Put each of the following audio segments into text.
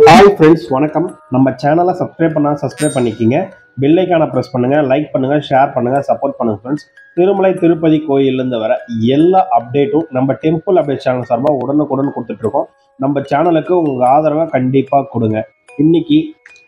hi friends வணக்கம் நம்ம சேனலை சப்ஸ்கிரைப் பண்ணால் சப்ஸ்கிரைப் பண்ணிக்கிங்க பெல்லைக்கான ப்ரெஸ் பண்ணுங்கள் லைக் பண்ணுங்கள் ஷேர் பண்ணுங்கள் சப்போர்ட் பண்ணுங்கள் ஃப்ரெண்ட்ஸ் திருமலை திருப்பதி கோயிலேருந்து வர எல்லா அப்டேட்டும் நம்ம டெம்பிள் அப்டேட் சேனல் சார்பாக உடனுக்குடன் கொடுத்துட்ருக்கோம் நம்ம சேனலுக்கு உங்கள் ஆதரவை கண்டிப்பாக கொடுங்க இன்னைக்கு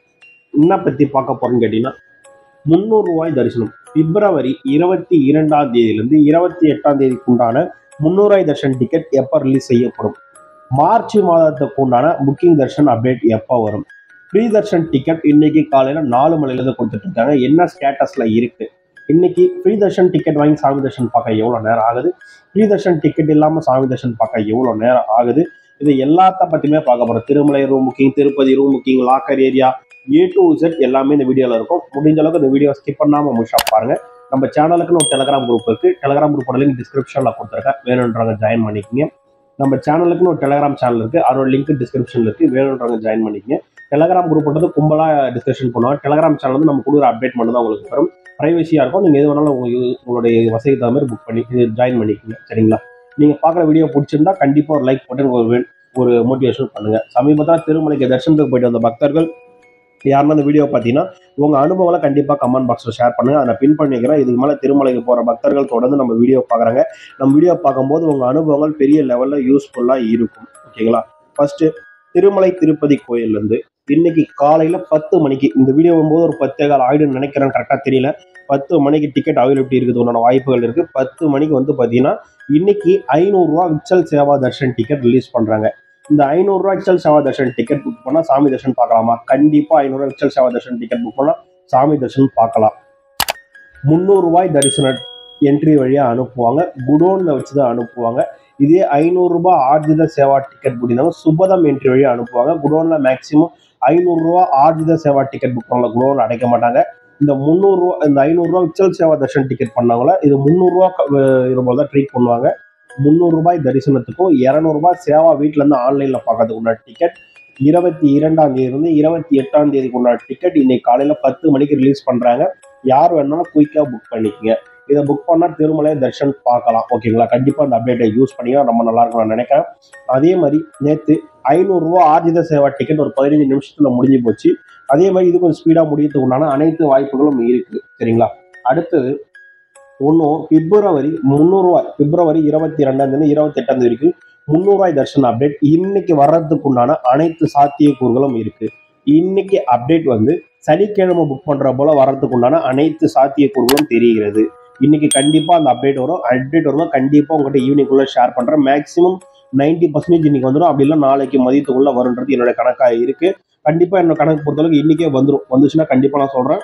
என்ன பற்றி பார்க்க போகிறோன்னு கேட்டிங்கன்னா முந்நூறு ரூபாய் தரிசனம் பிப்ரவரி இருபத்தி இரண்டாம் தேதியிலேருந்து இருபத்தி எட்டாம் தேதிக்கு உண்டான முந்நூறுவாய் தர்ஷன் டிக்கெட் எப்போ ரிலீஸ் செய்யப்படும் மார்ச் மாதத்துக்கு உண்டான புக்கிங் தர்ஷன் அப்டேட் எப்போ வரும் ஃப்ரீ தர்ஷன் டிக்கெட் இன்னைக்கு காலையில் நாலு மணிலேருந்து கொடுத்துட்டு இருக்காங்க என்ன ஸ்டேட்டஸில் இருக்கு இன்னைக்கு ஃப்ரீ தர்ஷன் டிக்கெட் வாங்கி சாமி தர்ஷன் பார்க்க எவ்வளோ நேரம் ஆகுது ஃப்ரீ தர்ஷன் டிக்கெட் இல்லாமல் சாமி தர்ஷன் பார்க்க எவ்வளோ நேரம் ஆகுது இது எல்லாத்த பற்றியுமே பார்க்க போகிறோம் Tirumala room booking Tirupati room booking locker area A to Z எல்லாமே இந்த வீடியோவில் இருக்கும் முடிஞ்ச அளவுக்கு இந்த வீடியோ ஸ்கிப் பண்ணாமல் முழுசா பாருங்க நம்ம சேனலுக்குன்னு ஒரு டெலகிராம் குரூப் இருக்கு டெலகிராம் குரூப்போட லிங்க் டிஸ்கிரிப்ஷனில் கொடுத்துருக்கேன் வேணுன்றவங்க ஜாயின் பண்ணிக்கங்க நம்ம சேனலுக்குன்னு ஒரு டெலகிராம் சேனல் இருக்கு அதோட லிங்க் டிஸ்கிரிப்ஷனில் இருக்கு வேணுன்றவங்க ஜாயின் பண்ணிக்கங்க டெலகிராம் குரூப் வந்து கும்பலாக டிஸ்கஷன் பண்ணுவாங்க டெலகிராம் சேனல் வந்து நம்ம கொடுக்குற அப்டேட் மட்டும் தான் உங்களுக்கு வரும் ப்ரைவசியாக இருக்கும் நீங்கள் எது வேணாலும் உங்க யூ- உங்களுடைய வசதிக்கு தகுந்த மாதிரி புக் பண்ணி ஜாயின் பண்ணிக்கோங்க சரிங்களா நீங்கள் பார்க்குற வீடியோ பிடிச்சிருந்தா கண்டிப்பாக ஒரு லைக் போட்டு ஒரு வே- ஒரு மோட்டிவேஷன் பண்ணுங்க சமீபத்தில் திருமலைக்கு தரிசனத்துக்கு போயிட்டு வந்த பக்தர்கள் யாருன்னா இந்த வீடியோ பார்த்தீங்கன்னா உங்கள் அனுபவங்களை கண்டிப்பாக கமெண்ட் பாக்ஸில் ஷேர் பண்ணுங்கள் அதை பின் பண்ணிக்கிறேன் இதுக்கு மேலே திருமலைக்கு போகிற பக்தர்கள் தொடர்ந்து நம்ம வீடியோ பார்க்குறாங்க நம்ம வீடியோ பார்க்கும்போது உங்கள் அனுபவங்கள் பெரிய லெவலில் யூஸ்ஃபுல்லாக இருக்கும் ஓகேங்களா ஃபர்ஸ்ட்டு திருமலை திருப்பதி கோயில்லேருந்து இன்னைக்கு காலையில் பத்து மணிக்கு இந்த வீடியோ வரும்போது ஒரு பத்தே கால் ஆயிடும்னு நினைக்கிறேன் கரெக்டாக தெரியல பத்து மணிக்கு டிக்கெட் அவைலபிலிட்டி இருக்குது உண்டான வாய்ப்புகள் இருக்குது பத்து மணிக்கு வந்து பார்த்தீங்கன்னா இன்னைக்கு ஐநூறுரூவா விச்சல் சேவா தர்ஷன் டிக்கெட் ரிலீஸ் பண்ணுறாங்க இந்த ஐநூறுரூவா விச்சல் சேவா தர்ஷன் டிக்கெட் புக் பண்ணால் சாமி தர்ஷன் பார்க்கலாமா கண்டிப்பாக ஐநூறுரூவா விச்சல் சேவா தர்ஷன் டிக்கெட் புக் பண்ணால் சாமி தர்ஷன் பார்க்கலாம் முந்நூறுரூவாய் தரிசன என்ட்ரி வழியாக அனுப்புவாங்க குடோனில் வச்சு தான் அனுப்புவாங்க இதே ஐநூறுரூபா ஆர்ஜித சேவா டிக்கெட் புடினாலும் சுபதம் என்ட்ரி வழியாக அனுப்புவாங்க குடோனில் மேக்ஸிமம் ஐநூறுரூவா ஆர்ஜித சேவா டிக்கெட் புக் பண்ணல குடோனில் அடைக்க மாட்டாங்க இந்த முந்நூறுரூவா இந்த ஐநூறுரூவா விச்சல் சேவா தர்ஷன் டிக்கெட் பண்ணவங்கள இது முந்நூறுரூவா இருக்கும்போது தான் ட்ரீட் பண்ணுவாங்க முந்நூறுரூபாய் தரிசனத்துக்கும் இரநூறுபா சேவா வீட்டிலேருந்து ஆன்லைனில் பார்க்கறதுக்கு உண்டான டிக்கெட் இருபத்தி இரண்டாம் தேதியிலிருந்து இருபத்தி எட்டாம் தேதிக்கு உண்டான டிக்கெட் இன்னைக்கு காலையில் பத்து மணிக்கு ரிலீஸ் பண்ணுறாங்க யார் வேணாலும் குயிக்காக புக் பண்ணிக்கங்க இதை புக் பண்ணால் திருமலை தர்ஷன் பார்க்கலாம் ஓகேங்களா கண்டிப்பாக அந்த அப்டேட்டை யூஸ் பண்ணிங்கன்னா ரொம்ப நல்லா இருக்கும் நான் நினைக்கிறேன் அதே மாதிரி நேற்று ஐநூறுரூவா ஆர்ஜித சேவா டிக்கெட் ஒரு பதினஞ்சு நிமிஷத்தில் முடிஞ்சு போச்சு அதே மாதிரி இது கொஞ்சம் ஸ்பீடாக முடியறதுக்கு உண்டான அனைத்து வாய்ப்புகளும் இருக்குது சரிங்களா அடுத்தது ஒன்றும் பிப்ரவரி முந்நூறுவாய் பிப்ரவரி இருபத்தி ரெண்டாம் தேதி இருபத்தி எட்டாம் தேதி வரைக்கும் முந்நூறுவாய் தர்ஷன் அப்டேட் இன்னைக்கு வர்றதுக்கு உண்டான அனைத்து சாத்தியக்கூறுகளும் இருக்கு இன்னைக்கு அப்டேட் வந்து சனிக்கிழமை புக் பண்ற போல வர்றதுக்கு உண்டான அனைத்து சாத்தியக்கூறுகளும் தெரிகிறது இன்னைக்கு கண்டிப்பா அந்த அப்டேட் வரும் அப்டேட் வரும்போது கண்டிப்பா உங்கள்கிட்ட ஈவினிங்குள்ள ஷேர் பண்றேன் மேக்ஸிமம் நைன்டி பர்சன்டேஜ் இன்னைக்கு வந்துடும் அப்படி இல்லை நாளைக்கு மதியத்துக்குள்ள வரும்ன்றது என்னோட கணக்கா இருக்கு கண்டிப்பா என்னோட கணக்கு பொறுத்தளவுக்கு இன்னைக்கே வந்துடும் வந்துச்சுன்னா கண்டிப்பா நான் சொல்றேன்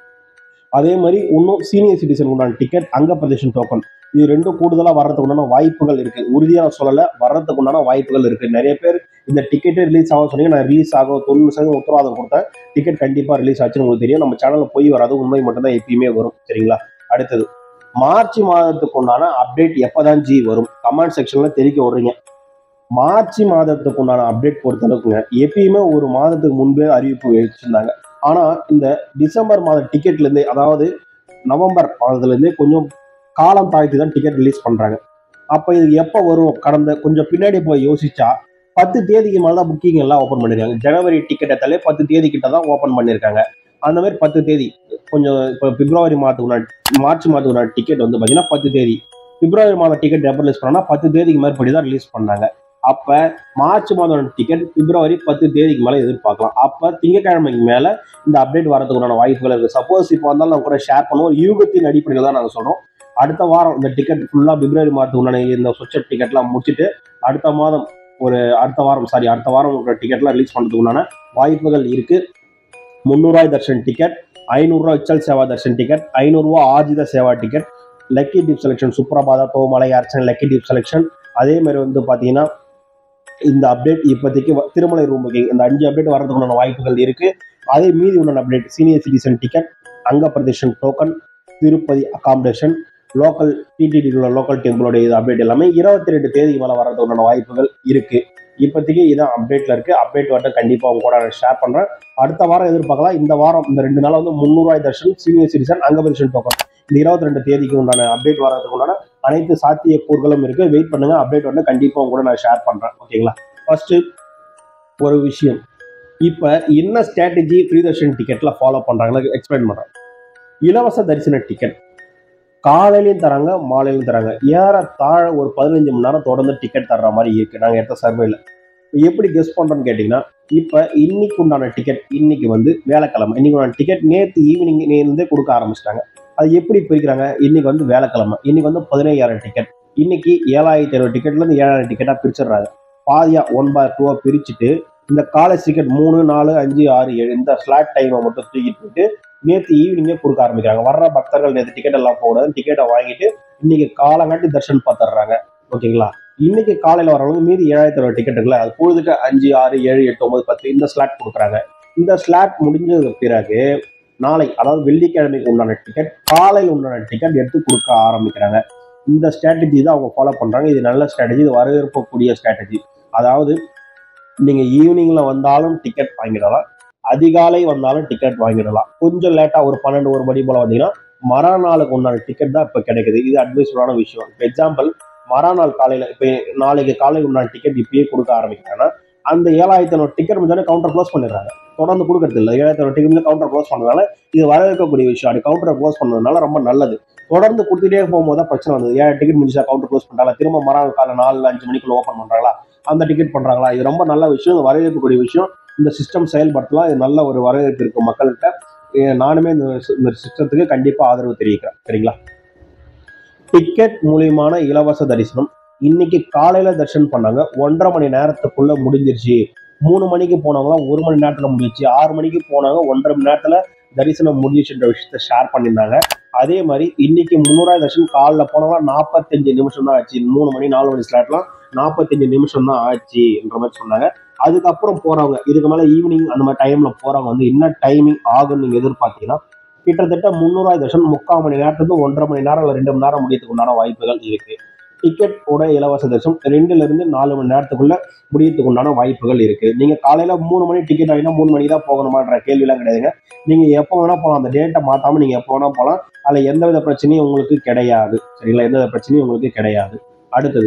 அதே மாதிரி இன்னும் சீனியர் சிட்டிசன் உண்டான டிக்கெட் அங்க பிரதேசன் டோக்கன் இது ரெண்டும் கூடுதலாக வர்றதுக்கு உண்டான வாய்ப்புகள் இருக்கு உறுதியாக சொல்லலை வர்றதுக்கு உண்டான வாய்ப்புகள் இருக்கு நிறைய பேர் இந்த டிக்கெட்டே ரிலீஸ் ஆக சொன்னீங்க நான் ரிலீஸ் ஆகும் தொண்ணூறு சதவீதம் உத்தரவாதம் கொடுத்தேன் டிக்கெட் கண்டிப்பாக ரிலீஸ் ஆச்சுன்னு உங்களுக்கு தெரியும் நம்ம சேனலில் போய் வராது உண்மை மட்டும்தான் எப்பயுமே வரும் சரிங்களா அடுத்தது மார்ச் மாதத்துக்கு உண்டான அப்டேட் எப்போதான் ஜி வரும் கமெண்ட் செக்ஷன்ல தெரிவிக்க விடுறீங்க மார்ச் மாதத்துக்கு உண்டான அப்டேட் பொறுத்தளவுக்குங்க எப்பயுமே ஒரு மாதத்துக்கு முன்பே அறிவிப்பு வச்சிருந்தாங்க ஆனா இந்த டிசம்பர் மாத டிக்கெட்ல இருந்தே அதாவது நவம்பர் மாதத்துல இருந்தே கொஞ்சம் காலம் தாழ்த்தி தான் டிக்கெட் ரிலீஸ் பண்றாங்க அப்ப இது எப்போ வரும் கடந்த கொஞ்சம் பின்னாடி போய் யோசிச்சா பத்து தேதிக்கு மேல தான் புக்கிங் எல்லாம் ஓப்பன் பண்ணிருக்காங்க ஜனவரி டிக்கெட் எத்தாலே பத்து தேதி கிட்ட தான் ஓப்பன் பண்ணிருக்காங்க அந்த மாதிரி பத்து தேதி கொஞ்சம் இப்போ பிப்ரவரி மாதத்துக்கு முன்னாடி மார்ச் மாதத்துக்கு முன்னாடி டிக்கெட் வந்து பார்த்தீங்கன்னா பத்து தேதி பிப்ரவரி மாதம் டிக்கெட் எப்போ ரிலீஸ் பண்ணா பத்து தேதிக்கு மேற்படி தான் ரிலீஸ் பண்ணாங்க அப்ப மார்ச் மாதம் டிக்கெட் பிப்ரவரி பத்து தேதிக்கு மேல எதிர்பார்க்கலாம் அப்ப திங்கட்கிழமைக்கு மேல இந்த அப்டேட் வரதுக்கு உண்டான வாய்ப்புகள் இருக்கு சப்போஸ் இப்போ வந்தாலும் நம்ம கூட ஷேர் பண்ணுவோம் ஒரு யூகத்தின் அடிப்படையில் தான் நாங்கள் சொல்றோம் அடுத்த வாரம் இந்த டிக்கெட் ஃபுல்லா பிப்ரவரி மாதத்துக்கு உண்டான இந்த சொச்ச டிக்கெட்லாம் முடிச்சுட்டு அடுத்த மாதம் ஒரு அடுத்த வாரம் சாரி அடுத்த வாரம் ஒரு டிக்கெட்லாம் ரிலீஸ் பண்ணுறதுக்கு உண்டான வாய்ப்புகள் இருக்கு முந்நூறுவாய் தர்ஷன் டிக்கெட் ஐநூறுரூவா இச்சல் சேவா தர்ஷன் டிக்கெட் ஐநூறுரூவா Arjitha seva ticket lucky dip selection Suprabhata Thomala Archana lucky dip selection அதே மாதிரி வந்து பார்த்தீங்கன்னா இந்த அப்டேட் இப்போதைக்கு வ- திருமலை ரூம் புக்கிங் இந்த அஞ்சு அப்டேட் வரதுக்கு உண்டான வாய்ப்புகள் இருக்கு அதே மீதி உண்டான அப்டேட் சீனியர் சிட்டிசன் டிக்கெட் அங்க பிரதேசன் token Tirupati accommodation local TTD local டெம்பிளோட இது அப்டேட் எல்லாமே இருபத்தி ரெண்டு தேதிக்கு மேலே வரதுக்கு உண்டான வாய்ப்புகள் இருக்கு இப்போதைக்கு இதான் அப்டேட்ல இருக்கு அப்டேட் வரட்டும் கண்டிப்பா உங்க கூட ஷேர் பண்றேன் அடுத்த வாரம் எதிர்பார்க்கலாம் இந்த வாரம் இந்த ரெண்டு நாள் வந்து முந்நூறுவாய் தர்ஷன் சீனியர் சிட்டிசன் அங்க பிரதேசன் டோக்கன் இந்த இருபத்தி ரெண்டு தேதிக்கு உண்டான அப்டேட் வரதுக்கு உண்டான அனைத்து சாத்திய கூறுகளும் இருக்கு வெயிட் பண்ணுங்க அப்டேட் வந்து கண்டிப்பா உங்க கூட நான் ஷேர் பண்றேன் ஓகேங்களா ஃபர்ஸ்ட் ஒரு விஷயம் இப்போ என்ன ஸ்ட்ராட்டஜி ஃப்ரீ தர்ஷன் டிக்கெட்டில் ஃபாலோ பண்ணுறாங்கன்னு எக்ஸ்பிளைன் பண்ணுறேன் இலவச தரிசன டிக்கெட் காலையிலையும் தராங்க மாலையிலையும் தராங்க ஏறத்தாழ ஒரு பதினஞ்சு மணி நேரம் தொடர்ந்து டிக்கெட் தர்ற மாதிரி இருக்குது நாங்கள் எடுத்த சர்வேல எப்படி கெஸ் பண்ணுறோன்னு கேட்டிங்கன்னா இப்போ இன்னைக்கு உண்டான டிக்கெட் இன்னைக்கு வந்து வேலைக்கிழமை இன்னைக்கு உண்டான டிக்கெட் நேற்று ஈவினிங் இருந்தே கொடுக்க ஆரம்பிச்சிட்டாங்க அது எப்படி பிரிக்கிறாங்க இன்னைக்கு வந்து வேலைக்கிழமை இன்னைக்கு வந்து பதினையாயிரம் டிக்கெட் இன்னைக்கு ஏழாயிரத்தி ஐநூறு டிக்கெட்லேருந்து ஏழாயிரம் டிக்கெட்டாக பிரிச்சிடுறாங்க பாதியாக ஒன் பை டூவாக பிரிச்சுட்டு இந்த காலேஜ் டிக்கெட் மூணு நாலு அஞ்சு ஆறு ஏழு இந்த ஸ்லாட் டைமை மட்டும் தூக்கிட்டு போயிட்டு நேற்று ஈவினிங்கே கொடுக்க ஆரம்பிக்கிறாங்க வர்ற பக்தர்கள் நேற்று டிக்கெட் எல்லாம் போகக்கூடாது டிக்கெட்டை வாங்கிட்டு இன்னைக்கு காலங்காட்டி தர்ஷன் பார்த்துடுறாங்க ஓகேங்களா இன்னைக்கு காலையில் வரவங்க மீதி ஏழாயிரத்தி ஐநூறு டிக்கெட் இருக்குல்ல அது பொழுதுக்கு அஞ்சு ஆறு ஏழு எட்டு ஒன்பது பத்து இந்த ஸ்லாட் கொடுக்குறாங்க இந்த ஸ்லாட் முடிஞ்சதுக்கு பிறகு நாளை அதாவது வெள்ளிக்கிழமைக்கு உண்டான டிக்கெட் காலையில் உண்டான டிக்கெட் எடுத்து கொடுக்க ஆரம்பிக்கிறாங்க இந்த ஸ்ட்ராட்டஜி தான் அவங்க ஃபாலோ பண்ணுறாங்க இது நல்ல ஸ்ட்ராட்டஜி இது வரவேற்பக்கூடிய ஸ்ட்ராட்டஜி அதாவது நீங்கள் ஈவினிங்கில் வந்தாலும் டிக்கெட் வாங்கிடலாம் அதிகாலை வந்தாலும் டிக்கெட் வாங்கிடலாம் கொஞ்சம் லேட்டாக ஒரு பன்னெண்டு ஒரு மணி போல் வந்தீங்கன்னா மறுநாளுக்கு உண்டான டிக்கெட் தான் இப்போ கிடைக்குது இது அட்வைஸ்ஃபுல்லான விஷயம் இப்போ எக்ஸாம்பிள் மறுநாள் காலையில் இப்போ நாளைக்கு காலையில் உண்டான டிக்கெட் இப்பயே கொடுக்க ஆரம்பிக்கிறாங்கன்னா அந்த ஏழாயிரத்தி ஐநூறு டிக்கெட் முடிஞ்சாலே கவுண்டர் க்ளோஸ் பண்ணிடுறாங்க தொடர்ந்து கொடுக்கறது இல்லை ஏழாயிரத்தி ஐநூறு டிக்கெட் கவுண்டர் க்ளோஸ் பண்ணதுனால இது வரவேற்கக்கூடிய விஷயம் அது கவுண்டரை க்ளோஸ் பண்ணதுனால ரொம்ப நல்லது தொடர்ந்து கொடுத்துட்டே போகும்போது தான் பிரச்சனை வந்தது ஏழு டிக்கெட் முடிஞ்சா கவுண்டர் க்ளோஸ் பண்ணுறாங்க திரும்ப மறுநாள் காலை நாலு அஞ்சு மணிக்குள்ள ஓப்பன் பண்ணுறாங்களா அந்த டிக்கெட் பண்ணுறாங்களா இது ரொம்ப நல்ல விஷயம் இது வரவேற்கக்கூடிய விஷயம் இந்த சிஸ்டம் செயல்படுத்தலாம் இது நல்ல ஒரு வரவேற்பு இருக்கும் மக்கள்கிட்ட ஏ- நானுமே இந்த சி- இந்த சிஸ்டத்துக்கு கண்டிப்பாக ஆதரவு தெரிவிக்கிறேன் சரிங்களா டிக்கெட் மூலியமான இலவச தரிசனம் இன்னைக்கு காலையில தரிசனம் பண்ணாங்க ஒன்றரை மணி நேரத்துக்குள்ள முடிஞ்சிருச்சு மூணு மணிக்கு போனவங்களாம் ஒரு மணி நேரத்துல முடிஞ்சிச்சு ஆறு மணிக்கு போனாங்க ஒன்றரை மணி நேரத்துல தரிசனம் முடிஞ்சிச்சுன்ற விஷயத்த ஷேர் பண்ணியிருந்தாங்க அதே மாதிரி இன்னைக்கு முந்நூறாயிரம் தரிசனம் காலைல போனவங்களாம் நாற்பத்தஞ்சு நிமிஷம் தான் ஆச்சு மூணு மணி நாலு மணி ஸ்லாட்லாம் நாற்பத்தஞ்சு நிமிஷம் தான் ஆச்சுன்ற மாதிரி சொன்னாங்க அதுக்கப்புறம் போறவங்க இதுக்கு மேல ஈவினிங் அந்த மாதிரி டைம்ல போறவங்க வந்து என்ன டைமிங் ஆகும்னு நீங்க எதிர்பார்த்தீங்கன்னா கிட்டத்தட்ட முந்நூறாயிரம் தர்ஷன் முக்கால் மணி நேரத்துக்கு ஒன்றரை மணி நேரம் இல்லை ரெண்டு மணி நேரம் முடியறதுக்கு உண்டான வாய்ப்புகள் இருக்கு டிக்கெட் கூட இலவச தரிசனம் ரெண்டுல இருந்து நாலு மணி நேரத்துக்குள்ள முடியறதுக்கு உண்டான வாய்ப்புகள் இருக்கு நீங்க காலையில மூணு மணி டிக்கெட் வாங்கினா மூணு மணிக்கு தான் போகணுமான்ற கேள்வியெல்லாம் கிடையாதுங்க நீங்க எப்போ வேணா போகலாம் அந்த டேட்டை மாத்தாம நீங்க எப்போ வேணா போகலாம் அதுல எந்தவித பிரச்சனையும் உங்களுக்கு கிடையாது சரிங்களா எந்தவித பிரச்சனையும் உங்களுக்கு கிடையாது அடுத்தது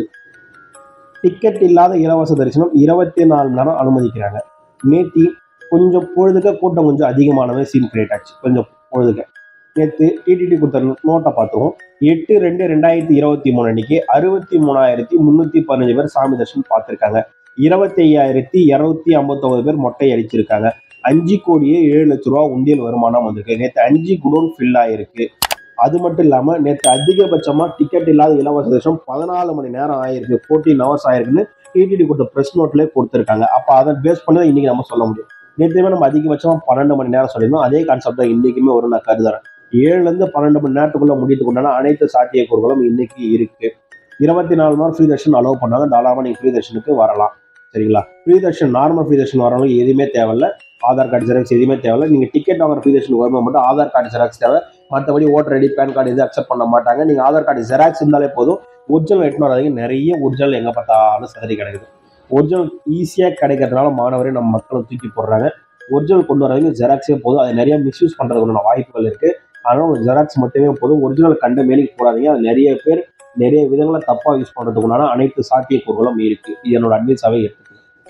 டிக்கெட் இல்லாத இலவச தரிசனம் இருபத்தி நாலு மணி நேரம் அனுமதிக்கிறாங்க நேத்தி கொஞ்சம் பொழுதுக்க கூட்டம் கொஞ்சம் அதிகமானவே சீன் கிரியேட் ஆச்சு கொஞ்சம் பொழுதுக்க நேற்று டிடிடி கொடுத்த நோட்டை பார்த்துருவோம் எட்டு ரெண்டு ரெண்டாயிரத்தி இருபத்தி மூணு அன்னைக்கு அறுபத்தி மூணாயிரத்தி முந்நூற்றி பதினஞ்சு பேர் சாமி தரிசனம் பார்த்துருக்காங்க இருபத்தி ஐயாயிரத்தி இரநூத்தி ஐம்பத்தொம்பது பேர் மொட்டை அடிச்சிருக்காங்க அஞ்சு கோடியே ஏழு லட்ச ரூபா உண்டியல் வருமானம் வந்திருக்கு நேற்று அஞ்சு குடோன் ஃபில் ஆயிருக்கு அது மட்டும் இல்லாமல் நேற்று அதிகபட்சமாக டிக்கெட் இல்லாத இலவச தரிசனம் பதினாலு மணி நேரம் ஆயிருக்கு ஃபோர்டீன் ஹவர்ஸ் ஆயிருக்குன்னு டிடிடி கொடுத்த ப்ரெஸ் நோட்லேயே கொடுத்துருக்காங்க அப்போ அதை பேஸ் பண்ணி தான் இன்னைக்கு நம்ம சொல்ல முடியும் நேற்றுமே நம்ம அதிகபட்சமாக பன்னெண்டு மணி நேரம் சொல்லியிருந்தோம் அதே கான்செப்ட் தான் இன்னைக்குமே வரும் நான் கருதுறேன் ஏழுலேருந்து பன்னெண்டு மணி நேரத்துக்குள்ள முடியத்துக்கு உண்டான அனைத்து சாத்தியக்கூறுகளும் இன்னைக்கு இருக்கு இருபத்தி நாலு மணி நேரம் ஃப்ரீ தர்ஷன் அலோவ் பண்ணாங்க தாராளமாக நீங்கள் ஃப்ரீ தர்ஷனுக்கு வரலாம் சரிங்களா free darshan normal free darshan வரவங்களுக்கு எதுவுமே தேவையில்ல ஆதார் கார்டு ஜெராக்ஸ் எதுவுமே தேவையில்ல நீங்கள் டிக்கெட் வாங்குற ஃப்ரீ தர்ஷனுக்கு வரும்போது மட்டும் ஆதார் கார்டு ஜெராக்ஸ் தேவை மற்றபடி ஓட்டர் ஐடி பேன் கார்டு எதுவும் அக்செப்ட் பண்ண மாட்டாங்க நீங்கள் ஆதார் கார்டு ஜெராக்ஸ் இருந்தாலே போதும் ஒரிஜினல் எட்டுன்னு வராதீங்க நிறைய ஒரிஜினல் எங்கே பார்த்தாலும் சதறி கிடைக்குது ஒரிஜினல் ஈஸியாக கிடைக்கிறதுனால மாணவரே நம்ம மக்களை தூக்கி போடுறாங்க ஒரிஜினல் கொண்டு வரவங்க ஜெராக்ஸே போதும் அதை நிறைய மிஸ்யூஸ் பண்ணுறதுக்கான வாய்ப்புகள் இருக்குது அதனால் ஒரு ஜெராக்ஸ் மட்டுமே போதும் ஒரிஜினல் கண்ட மேனிக்கு போடாதீங்க அது நிறைய பேர் நிறைய விதங்களை தப்பாக யூஸ் பண்ணுறதுக்குண்டான அனைத்து சாத்தியக்கூறுகளும் இருக்குது இது என்னோட அட்வைஸாகவே எடுத்துக்கணும்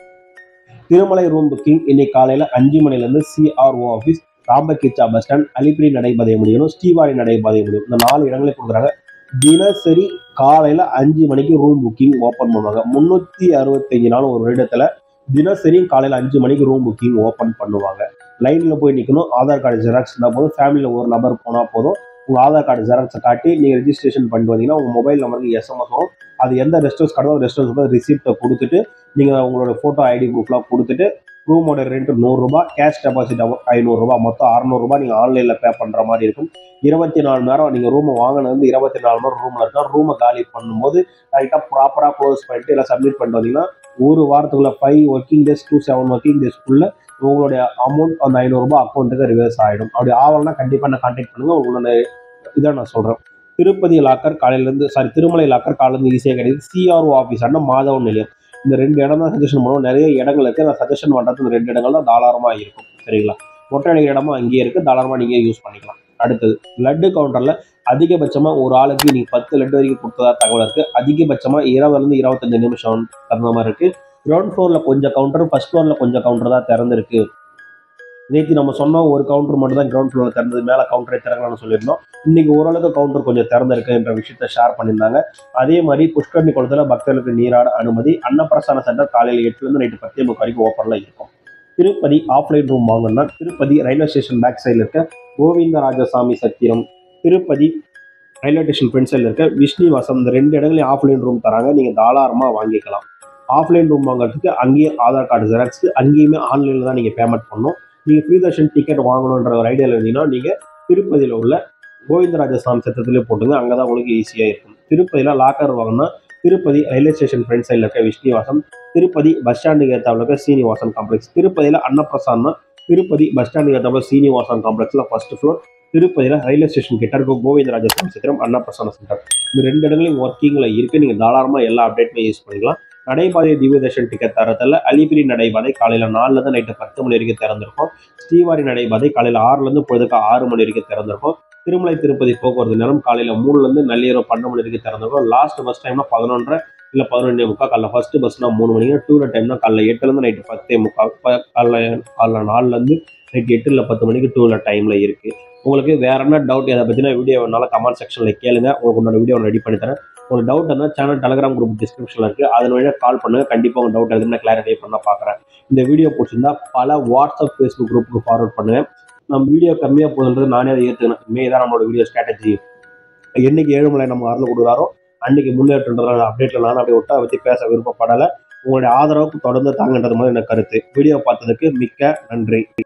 திருமலை ரூம் புக்கிங் இன்னைக்கு காலையில் அஞ்சு மணிலேருந்து CRO office Rambagicha bus stand Alipiri நடைபாதை முடியணும் ஸ்ரீவாரி நடைபாதை முடியும் இந்த நாலு இடங்களே கொடுக்குறாங்க தினசரி காலையில் அஞ்சு மணிக்கு ரூம் புக்கிங் ஓப்பன் பண்ணுவாங்க முந்நூற்றி அறுபத்தஞ்சு நாள் ஒரு வருடத்தில் தினசரி காலையில் அஞ்சு மணிக்கு ரூம் புக்கிங் ஓப்பன் பண்ணுவாங்க லைனில் போய் நிற்கணும் ஆதார் கார்டு ஜெராக்ஸ் இருந்தால் போதும் ஃபேமிலியில் ஒரு நபர் போனால் போதும் உங்கள் ஆதார் கார்டு ஜெராக்ஸை காட்டி நீங்கள் ரெஜிஸ்ட்ரேஷன் பண்ணிட்டு வந்தீங்கன்னா உங்கள் மொபைல் நம்பருக்கு எஸ்எம்எஸ் வரும் அது எந்த ரெஸ்ட் ஹவுஸ் கடோ ரெஸ்ட் ஹவுஸ் ரிசிப்ட்டை கொடுத்துட்டு நீங்கள் உங்களோட ஃபோட்டோ ஐடி ப்ரூஃப்லாம் கொடுத்துட்டு ரூமோட ரெண்ட் நூறுரூபா கேஷ் டெபாசிட் ஐநூறுரூபா மொத்தம் அறநூறுபா நீங்கள் ஆன்லைனில் பே பண்ணுற மாதிரி இருக்கும் இருபத்தி நாலு நேரம் நீங்கள் ரூமை வாங்கினது வந்து இருபத்தி நாலு நேரம் ரூமில் இருக்கா ரூமை காலி பண்ணும்போது கரெக்டாக ப்ராப்பராக க்ளோஸ் பண்ணிட்டு இல்லை சப்மிட் பண்ணிட்டு வந்தீங்கன்னா ஒரு வாரத்துக்குள்ள five working days to seven working டேஸ்க்குள்ள உங்களுடைய அமௌண்ட் அந்த ஐநூறுரூபா அக்கௌண்ட்டுக்கு ரிவர்ஸ் ஆகிடும் அப்படி ஆகலைன்னா கண்டிப்பாக நான் கான்டாக்ட் பண்ணுங்கள் உங்களோட இதை நான் சொல்கிறேன் திருப்பதி லாக்கர் காலையிலேருந்து சாரி திருமலை லாக்கர் காலையிலேருந்து ஈஸியாக கிடைக்குது சிஆர்ஓ ஆஃபீஸ் அண்ணா மாதவன் நிலையம் இந்த ரெண்டு இடம் தான் சஜஷன் பண்ணுவோம் நிறைய இடங்கள் இருக்குது நான் சஜஷன் பண்ணுறது இந்த ரெண்டு இடங்கள் தான் தாராளமாக இருக்கும் சரிங்களா மொட்டை அடிக்கிற இடமும் அங்கேயே இருக்குது தாராளமாக நீங்கள் யூஸ் பண்ணிக்கலாம் அடுத்தது லட்டு கவுண்டரில் அதிகபட்சமாக ஒரு ஆளுக்கு நீங்கள் பத்து லட்டு வரைக்கும் கொடுத்ததா தகவல் இருக்குது அதிகபட்சமாக இருபதுலேருந்து இருபத்தஞ்சு நிமிஷம் தகுந்த மாதிரி இருக்குது கிரவுண்ட் ஃப்ளோரில் கொஞ்சம் கவுண்டர் ஃபர்ஸ்ட் ஃப்ளோரில் கொஞ்சம் கவுண்டர் தான் திறந்திருக்கு நேற்று நம்ம சொன்னோம் ஒரு கவுண்டர் மட்டும் தான் கிரவுண்ட் ஃப்ளோரில் திறந்தது மேலே கவுண்டரை திறக்கலாம்னு சொல்லியிருந்தோம் இன்னைக்கு ஓரளவுக்கு கவுண்டர் கொஞ்சம் திறந்திருக்கு என்ற விஷயத்தை ஷேர் பண்ணியிருந்தாங்க அதே மாதிரி புஷ்கரணி குளத்தில் பக்தர்களுக்கு நீராட அனுமதி அன்னப்பிரசான சென்டர் காலையில் எட்டுலேருந்து நைட்டு பத்தே முக்கால் வரைக்கும் ஓப்பனில் இருக்கும் திருப்பதி ஆஃப்லைன் ரூம் வாங்கணும்னா திருப்பதி ரயில்வே ஸ்டேஷன் பேக் சைடில் இருக்க கோவிந்தராஜசாமி சத்திரம் திருப்பதி ரயில்வே ஸ்டேஷன் ஃப்ரண்ட் சைடில் இருக்க விஷ்ணுவாசம் இந்த ரெண்டு இடங்களையும் ஆஃப்லைன் ரூம் தராங்க நீங்கள் தாராளமாக வாங்கிக்கலாம் ஆஃப்லைன் ரூம் வாங்குறதுக்கு அங்கேயும் ஆதார் கார்டு ஜெராக்ஸ் அங்கேயுமே ஆன்லைனில் தான் நீங்கள் பேமெண்ட் பண்ணணும் நீங்கள் ஃப்ரீ தர்ஷன் டிக்கெட் வாங்கணுன்ற ஒரு ஐடியாவில் இருந்தீங்கன்னா நீங்கள் திருப்பதியில் உள்ள கோவிந்தராஜசாமி சத்திரத்திலே போட்டுங்க அங்கே தான் உங்களுக்கு ஈஸியாக இருக்கும் திருப்பதியில் லாக்கர் வாங்கினா திருப்பதி ரயில்வே ஸ்டேஷன் ஃப்ரண்ட் சைடில் இருக்க விஷ்ணுவாசம் திருப்பதி பஸ் ஸ்டாண்டுக்கு ஏற்றாவில் இருக்க சீனிவாசன் காம்ப்ளெக்ஸ் திருப்பதியில் அன்னப்பிரசாத்னா திருப்பதி பஸ் ஸ்டாண்டுக்கு ஏற்றாவில் சீனிவாசன் காம்ப்ளெக்ஸில் ஃபர்ஸ்ட் ஃப்ளோர் திருப்பதியில் ரயில்வே ஸ்டேஷன் கிட்ட இருக்க கோவிந்தராஜசாமி சத்திரம் அன்னப்பிரசான சென்டர் இந்த ரெண்டு இடங்களையும் ஒர்க்கிங்கில் இருக்குது நீங்கள் தாராளமாக எல்லா அப்டேட்டுமே யூஸ் பண்ணிக்கலாம் நடைபாதை திவ்ய தர்ஷன் டிக்கெட் தரத்தில் அலிபிரி நடைபாதை காலையில் நாலுலேருந்து நைட்டு பத்து மணி வரைக்கும் திறந்திருக்கும் ஸ்ரீவாரி நடைபாதை காலையில் ஆறுலேருந்து பொழுதுக்கு ஆறு மணி வரைக்கும் திறந்திருக்கும் திருமலை திருப்பதி போக்குவரத்து நேரம் காலையில் மூணுலேருந்து நள்ளிரவு பன்னெண்டு மணி வரைக்கும் திறந்திருக்கும் லாஸ்ட் பஸ் டைம்னா பதினொன்றரை இல்லை பதினொன்றே முக்கால் காலைல ஃபர்ஸ்ட் பஸ்னா மூணு மணிக்கு டூலர் டைம்னா காலைல எட்டுலேருந்து நைட்டு பத்தே முக்கால் ப- காலைல காலைல நாலுலேருந்து நைட்டு எட்டு இல்லை பத்து மணிக்கு டூலர் டைமில் இருக்குது உங்களுக்கு வேற என்ன டவுட் எதை பற்றின வீடியோ வேணாலும் கமெண்ட் செக்ஷனில் கேளுங்க உங்களுக்கு உன்னோட வீடியோ ரெடி பண்ணி தரேன் உங்களுக்கு டவுட் இருந்தால் சேனல் டெலிகிராம் குரூப் டிஸ்கிரிப்ஷனில் இருக்குது அதன் வழியாக கால் பண்ணுங்கள் கண்டிப்பாக உங்கள் டவுட் எதுவும் நான் கிளாரிஃபை பண்ண பார்க்குறேன் இந்த வீடியோ பிடிச்சிருந்தா பல வாட்ஸ்அப் ஃபேஸ்புக் குரூப்புக்கு ஃபார்வர்ட் பண்ணுங்கள் நம்ம வீடியோ கம்மியாக போகுதுன்றது நானே அதை ஏற்றுக்கணும் மே தான் நம்மளோட வீடியோ ஸ்ட்ராட்டஜி என்னைக்கு ஏழுமலை நம்ம அருள் கொடுக்குறாரோ அன்னைக்கு முன்னேற்றன்ற அப்டேட்டில் நான் அப்படியே விட்டு அதை பற்றி பேச விருப்பப்படலை உங்களுடைய ஆதரவுக்கு தொடர்ந்து தாங்கன்றது மாதிரி எனக்கு கருத்து வீடியோ பார்த்ததுக்கு மிக்க நன்றி